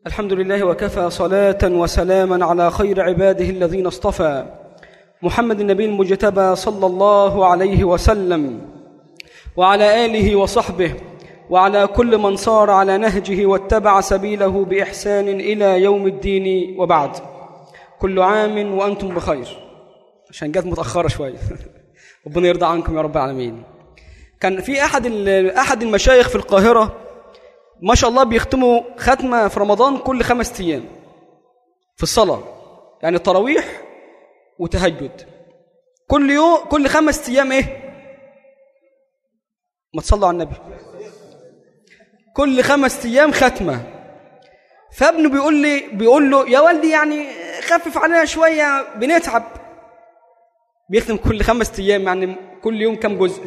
الحمد لله وكفى صلاة وسلاما على خير عباده الذين اصطفى محمد النبي المجتبى صلى الله عليه وسلم وعلى آله وصحبه وعلى كل من صار على نهجه واتبع سبيله بإحسان إلى يوم الدين وبعد كل عام وأنتم بخير عشان جت متأخرة شوية ربنا يرضى عنكم يا رب العالمين كان في أحد أحد المشايخ في القاهرة ما شاء الله بيختموا ختمة في رمضان كل خمس أيام في الصلاة يعني تراويح وتهجد كل يوم كل خمس أيام إيه؟ ما تصلوا على النبي كل خمس أيام ختمة فابنه بيقول لي بيقول له يا والدي يعني خفف علينا شوية بنتعب بيختم كل خمس أيام يعني كل يوم كم جزء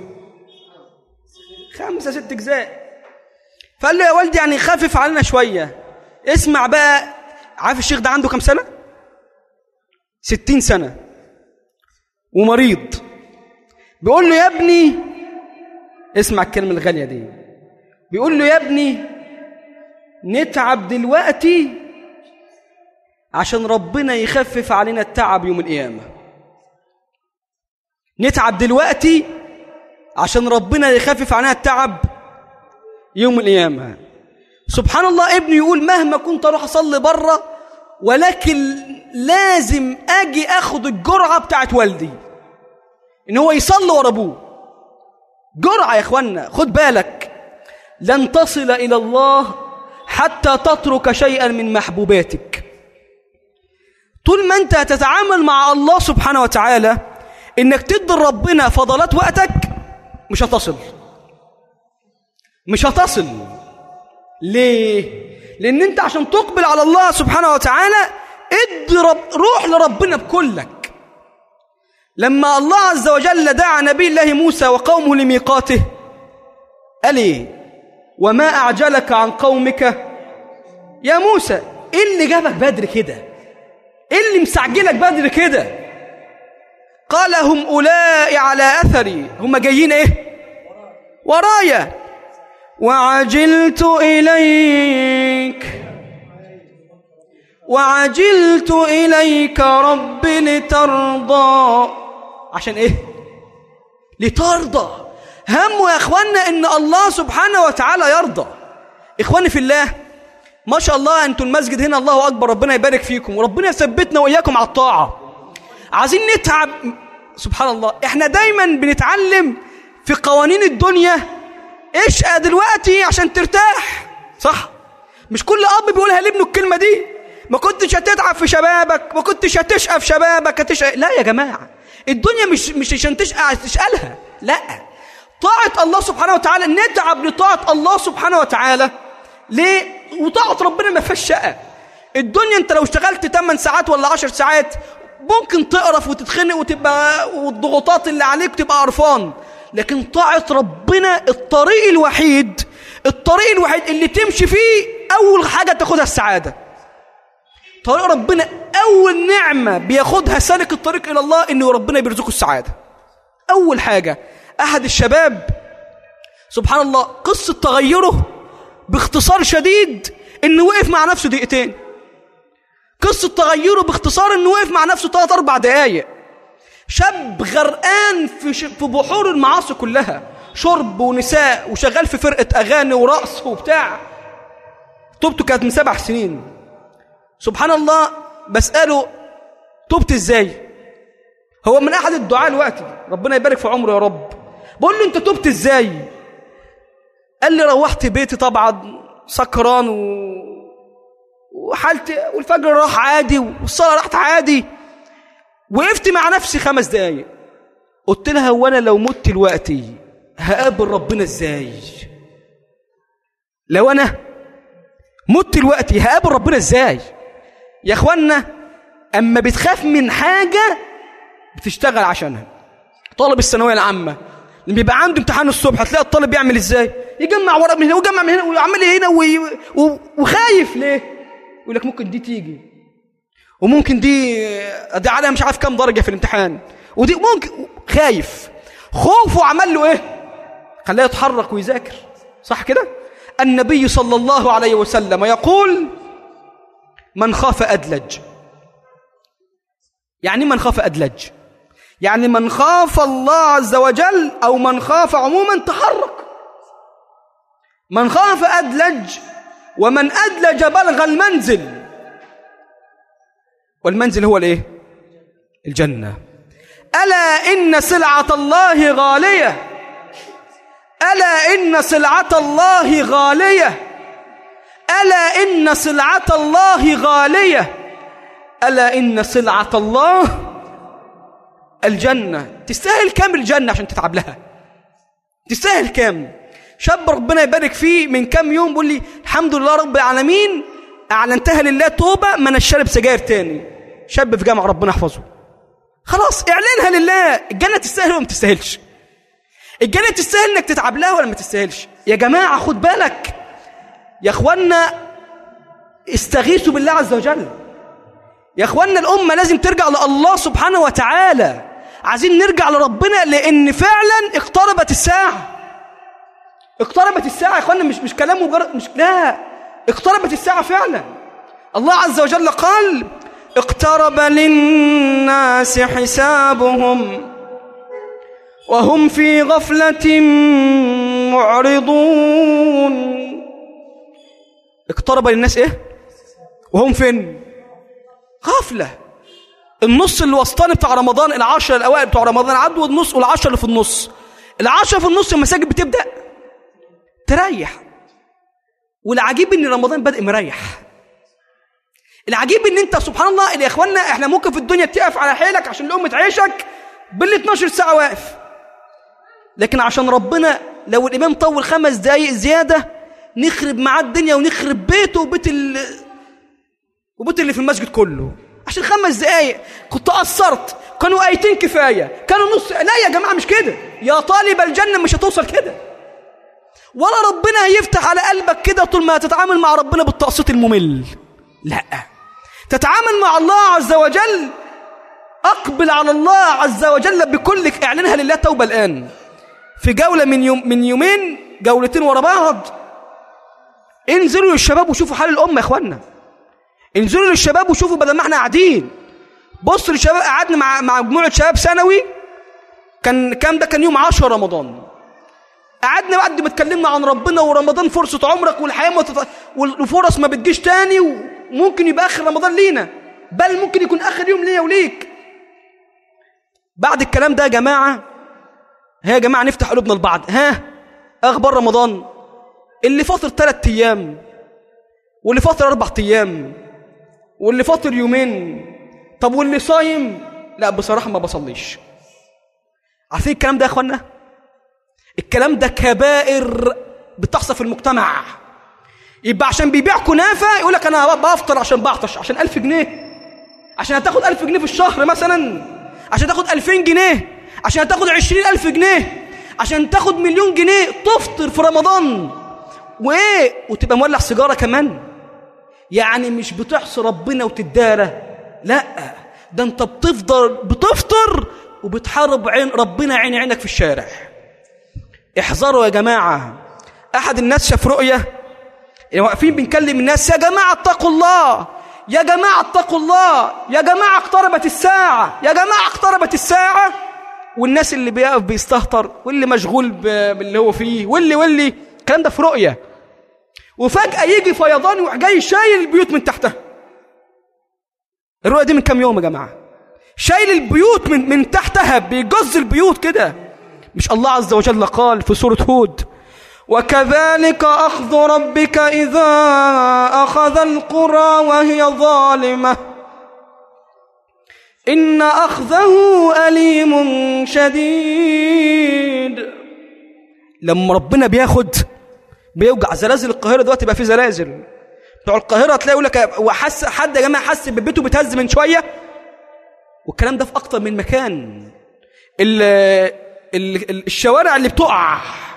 خمسة ست أجزاء فقال له يا والدي يعني خفف علينا شوية اسمع بقى عارف الشيخ ده عنده كم سنة؟ ستين سنة ومريض بيقول له يا ابني اسمع الكلمة الغالية دي بيقول له يا ابني نتعب دلوقتي عشان ربنا يخفف علينا التعب يوم القيامة نتعب دلوقتي عشان ربنا يخفف علينا التعب يوم القيامة سبحان الله ابني يقول مهما كنت اروح اصلي بره ولكن لازم اجي اخد الجرعة بتاعت والدي ان هو يصلي ورا ابوه جرعة يا اخوانا خد بالك لن تصل الى الله حتى تترك شيئا من محبوباتك طول ما انت هتتعامل مع الله سبحانه وتعالى انك تدي ربنا فضلات وقتك مش هتصل مش هتصل ليه لان انت عشان تقبل على الله سبحانه وتعالى ادي رب روح لربنا بكلك لما الله عز وجل دعا نبي الله موسى وقومه لميقاته قال ايه وما اعجلك عن قومك يا موسى ايه اللي جابك بدري كده ايه اللي مسعجلك بدري كده قال هم اولئك على اثري هم جايين ايه ورايا وعجلت إليك وعجلت إليك رب لترضى عشان إيه؟ لترضى هم يا إخوانا إن الله سبحانه وتعالى يرضى إخواني في الله ما شاء الله أنتم المسجد هنا الله أكبر ربنا يبارك فيكم وربنا يثبتنا وإياكم على الطاعة عايزين نتعب سبحان الله إحنا دايما بنتعلم في قوانين الدنيا اشقى دلوقتي عشان ترتاح صح مش كل اب بيقولها لابنه الكلمه دي ما كنتش هتتعب في شبابك ما كنتش هتشقى في شبابك هتشقى لا يا جماعه الدنيا مش مش عشان تشقى تشقلها لا طاعه الله سبحانه وتعالى نتعب لطاعه الله سبحانه وتعالى ليه وطاعه ربنا ما فيهاش شقى الدنيا انت لو اشتغلت 8 ساعات ولا 10 ساعات ممكن تقرف وتتخنق وتبقى والضغوطات اللي عليك تبقى قرفان لكن طاعة ربنا الطريق الوحيد الطريق الوحيد اللي تمشي فيه أول حاجة تاخدها السعادة طريق ربنا أول نعمة بياخدها سالك الطريق إلى الله إنه ربنا بيرزقه السعادة أول حاجة أحد الشباب سبحان الله قصة تغيره باختصار شديد إنه وقف مع نفسه دقيقتين قصة تغيره باختصار إنه وقف مع نفسه ثلاث أربع دقايق شاب غرقان في ش... في بحور المعاصي كلها شرب ونساء وشغال في فرقة أغاني ورقص وبتاع توبته كانت من سبع سنين سبحان الله بسأله توبت ازاي هو من أحد الدعاء الوقت ربنا يبارك في عمره يا رب بقول له أنت توبت ازاي قال لي روحت بيتي طبعا سكران و... وحالتي والفجر راح عادي والصلاة راحت عادي وقفت مع نفسي خمس دقايق قلت لها هو انا لو مت دلوقتي هقابل ربنا ازاي لو انا مت دلوقتي هقابل ربنا ازاي يا اخوانا اما بتخاف من حاجه بتشتغل عشانها طالب الثانويه العامه لما بيبقى عنده امتحان الصبح هتلاقي الطالب بيعمل ازاي يجمع ورق من هنا ويجمع من هنا ويعمل هنا وي... و... وخايف ليه يقول لك ممكن دي تيجي وممكن دي دي عليها مش عارف كام درجة في الامتحان ودي ممكن خايف خوفه عمل له ايه خلاه يتحرك ويذاكر صح كده النبي صلى الله عليه وسلم يقول من خاف أدلج يعني من خاف أدلج يعني من خاف الله عز وجل أو من خاف عموما تحرك من خاف أدلج ومن أدلج بلغ المنزل والمنزل هو الايه الجنة ألا إن سلعة الله غالية ألا إن سلعة الله غالية ألا إن سلعة الله غالية ألا إن سلعة الله الجنة تستاهل كام الجنة عشان تتعب لها تستاهل كام شاب ربنا يبارك فيه من كام يوم بيقول لي الحمد لله رب العالمين أعلنتها لله توبة ما أنا شارب سجاير تاني شاب في جامعة ربنا يحفظه خلاص اعلنها لله الجنة تستاهل ولا ما تستاهلش الجنة تستاهل انك تتعب لها ولا ما تستاهلش يا جماعة خد بالك يا اخوانا استغيثوا بالله عز وجل يا اخوانا الأمة لازم ترجع لله سبحانه وتعالى عايزين نرجع لربنا لأن فعلا اقتربت الساعة اقتربت الساعة يا اخوانا مش مش كلام مجرد مش لا اقتربت الساعة فعلا الله عز وجل قال اقترب للناس حسابهم وهم في غفلة معرضون اقترب للناس ايه وهم فين غفلة النص اللي وسطاني بتاع رمضان العشر الأوائل بتوع رمضان عدوا النص والعشر اللي في النص العشر في النص المساجد بتبدأ تريح والعجيب ان رمضان بدأ مريح العجيب ان انت سبحان الله يا اخوانا احنا ممكن في الدنيا تقف على حيلك عشان الام تعيشك بال 12 ساعه واقف لكن عشان ربنا لو الامام طول خمس دقايق زياده نخرب معاه الدنيا ونخرب بيته وبيت ال... وبيت اللي في المسجد كله عشان خمس دقايق كنت قصرت كانوا ايتين كفايه كانوا نص لا يا جماعه مش كده يا طالب الجنه مش هتوصل كده ولا ربنا هيفتح على قلبك كده طول ما تتعامل مع ربنا بالتقسيط الممل لا تتعامل مع الله عز وجل أقبل على الله عز وجل بكلك اعلنها لله توبة الآن في جولة من يوم من يومين جولتين ورا بعض انزلوا للشباب وشوفوا حال الأمة يا إخوانا انزلوا للشباب وشوفوا بدل ما احنا قاعدين بص للشباب قعدنا مع مع مجموعة شباب ثانوي كان كام ده كان يوم 10 رمضان قعدنا بعد ما اتكلمنا عن ربنا ورمضان فرصة عمرك والحياة متط... والفرص ما بتجيش تاني وممكن يبقى آخر رمضان لينا بل ممكن يكون آخر يوم ليا وليك بعد الكلام ده يا جماعة ها يا جماعة نفتح قلوبنا لبعض ها أخبار رمضان اللي فاطر ثلاث أيام واللي فاطر أربع أيام واللي فاطر يومين طب واللي صايم لا بصراحة ما بصليش عارفين الكلام ده يا أخوانا الكلام ده كبائر بتحصل في المجتمع يبقى عشان بيبيع كنافة يقول لك أنا بفطر عشان بعطش عشان ألف جنيه عشان هتاخد ألف جنيه في الشهر مثلا عشان تاخد ألفين جنيه عشان تاخد عشرين ألف جنيه عشان تاخد مليون جنيه تفطر في رمضان وإيه وتبقى مولع سيجارة كمان يعني مش بتحصي ربنا وتدارى لا ده انت بتفطر بتفطر وبتحارب عين ربنا عين عينك في الشارع احذروا يا جماعة أحد الناس شاف رؤية يعني واقفين بنكلم الناس يا جماعة اتقوا الله يا جماعة اتقوا الله يا جماعة اقتربت الساعة يا جماعة اقتربت الساعة والناس اللي بيقف بيستهتر واللي مشغول باللي هو فيه واللي واللي الكلام ده في رؤية وفجأة يجي فيضان وجاي شايل البيوت من تحتها الرؤية دي من كام يوم يا جماعة شايل البيوت من من تحتها بيجز البيوت كده مش الله عز وجل قال في سورة هود وكذلك أخذ ربك إذا أخذ القرى وهي ظالمة إن أخذه أليم شديد لما ربنا بياخد بيوجع زلازل القاهرة دلوقتي بقى في زلازل بتوع القاهرة تلاقي يقول لك وحس حد يا جماعة حس ببيته بتهز من شوية والكلام ده في أكتر من مكان ال ال الشوارع اللي بتقع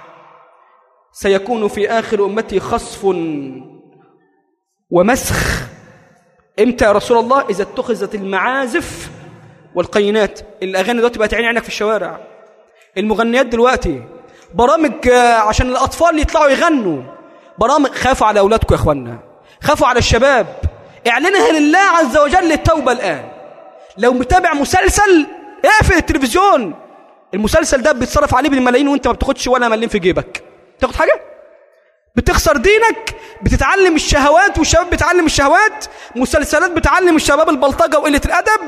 سيكون في آخر أمتي خصف ومسخ امتى يا رسول الله إذا اتخذت المعازف والقينات الأغاني دلوقتي بقت عين عينك في الشوارع المغنيات دلوقتي برامج عشان الأطفال يطلعوا يغنوا برامج خافوا على أولادكم يا أخوانا خافوا على الشباب اعلنها لله عز وجل التوبة الآن لو متابع مسلسل اقفل التلفزيون المسلسل ده بيتصرف عليه بالملايين وانت ما بتاخدش ولا مليم في جيبك تاخد حاجة بتخسر دينك بتتعلم الشهوات والشباب بتعلم الشهوات مسلسلات بتعلم الشباب البلطجة وقلة الأدب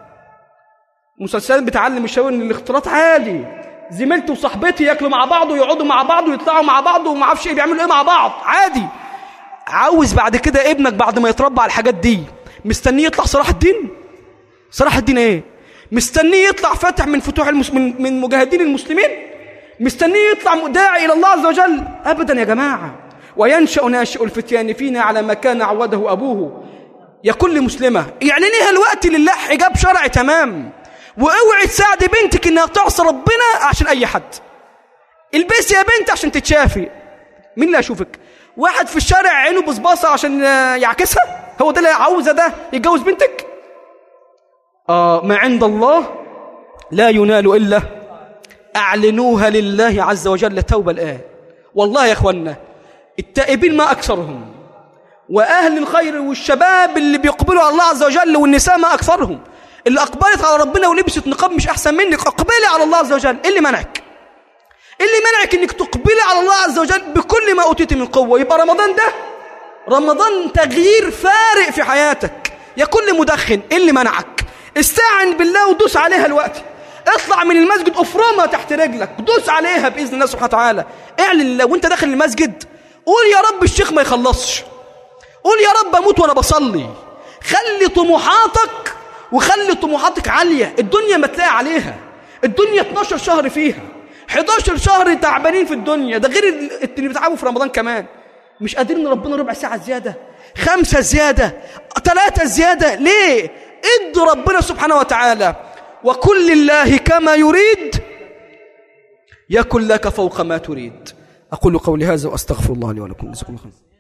مسلسلات بتعلم الشباب ان الاختلاط عادي زميلتي وصاحبتي ياكلوا مع بعض ويقعدوا مع بعض ويطلعوا مع بعض وما اعرفش ايه بيعملوا ايه مع بعض عادي عاوز بعد كده ابنك بعد ما يتربى على الحاجات دي مستنيه يطلع صلاح الدين صلاح الدين ايه مستنيه يطلع فاتح من فتوح المس... من, من مجاهدين المسلمين مستنيه يطلع داعي الى الله عز وجل ابدا يا جماعه وينشا ناشئ الفتيان فينا على ما كان عوده ابوه يا كل مسلمه اعلنيها الوقت لله حجاب شرعي تمام واوعي تساعدي بنتك انها تعصي ربنا عشان اي حد البسي يا بنت عشان تتشافي مين اللي هيشوفك واحد في الشارع عينه بصباصه عشان يعكسها هو ده اللي عاوزه ده يتجوز بنتك آه ما عند الله لا ينال الا اعلنوها لله عز وجل توبه الان والله يا اخوانا التائبين ما اكثرهم واهل الخير والشباب اللي بيقبلوا على الله عز وجل والنساء ما اكثرهم اللي اقبلت على ربنا ولبست نقاب مش احسن منك اقبلي على الله عز وجل ايه اللي منعك ايه اللي منعك انك تقبلي على الله عز وجل بكل ما اوتيت من قوه يبقى رمضان ده رمضان تغيير فارق في حياتك يا كل مدخن ايه اللي منعك استعن بالله ودوس عليها الوقت اطلع من المسجد افرمها تحت رجلك دوس عليها باذن الله سبحانه وتعالى اعلن لو انت داخل المسجد قول يا رب الشيخ ما يخلصش قول يا رب اموت وانا بصلي خلي طموحاتك وخلي طموحاتك عاليه الدنيا ما تلاقي عليها الدنيا 12 شهر فيها 11 شهر تعبانين في الدنيا ده غير اللي بيتعبوا في رمضان كمان مش قادرين ربنا ربع ساعه زياده خمسه زياده ثلاثه زياده ليه اد ربنا سبحانه وتعالى وكل الله كما يريد يكن لك فوق ما تريد اقول قولي هذا واستغفر الله لي ولكم جزاكم الله خير